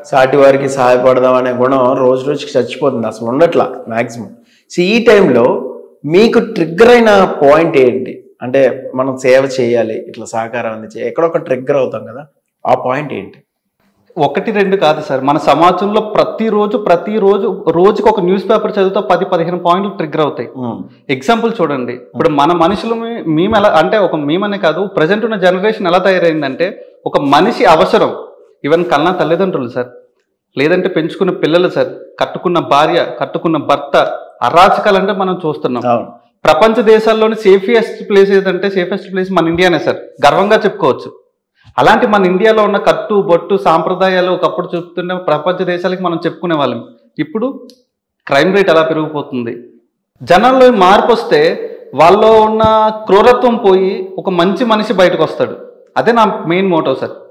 సాటి వారికి సహాయపడదాం అనే గుణం రోజు రోజుకి చచ్చిపోతుంది అసలు ఉండట్లా మ్యాక్సిమం సో ఈ టైంలో మీకు ట్రిగ్గర్ అయిన పాయింట్ ఏంటి అంటే మనం సేవ చేయాలి ఇట్లా సహకారం అందించి ఎక్కడొక ట్రిగ్గర్ అవుతాం కదా ఆ పాయింట్ ఏంటి ఒకటి రెండు కాదు సార్ మన సమాజంలో ప్రతిరోజు ప్రతిరోజు రోజుకి ఒక న్యూస్ పేపర్ చదివితే పది పదిహేను పాయింట్లు ట్రిగ్గర్ అవుతాయి ఎగ్జాంపుల్ చూడండి ఇప్పుడు మన మనుషులు మేము ఎలా అంటే ఒక మేమనే కాదు ప్రజెంట్ ఉన్న జనరేషన్ ఎలా తయారైందంటే ఒక మనిషి అవసరం ఈవెన్ కన్నా తల్లిదండ్రులు సార్ లేదంటే పెంచుకున్న పిల్లలు సార్ కట్టుకున్న భార్య కట్టుకున్న భర్త అరాచకాలంటే మనం చూస్తున్నాం అవును ప్రపంచ దేశాల్లోని సేఫియెస్ట్ ప్లేస్ ఏదంటే సేఫెస్ట్ ప్లేస్ మన ఇండియానే సార్ గర్వంగా చెప్పుకోవచ్చు అలాంటి మన ఇండియాలో ఉన్న కట్టు బొట్టు సాంప్రదాయాలు ఒకప్పుడు చెప్తున్న ప్రపంచ దేశాలకి మనం చెప్పుకునే వాళ్ళం ఇప్పుడు క్రైమ్ రేట్ ఎలా పెరిగిపోతుంది జనాల్లో ఈ మార్పు వస్తే వాళ్ళలో ఉన్న క్రూరత్వం పోయి ఒక మంచి మనిషి బయటకు వస్తాడు అదే నా మెయిన్ మోటో సార్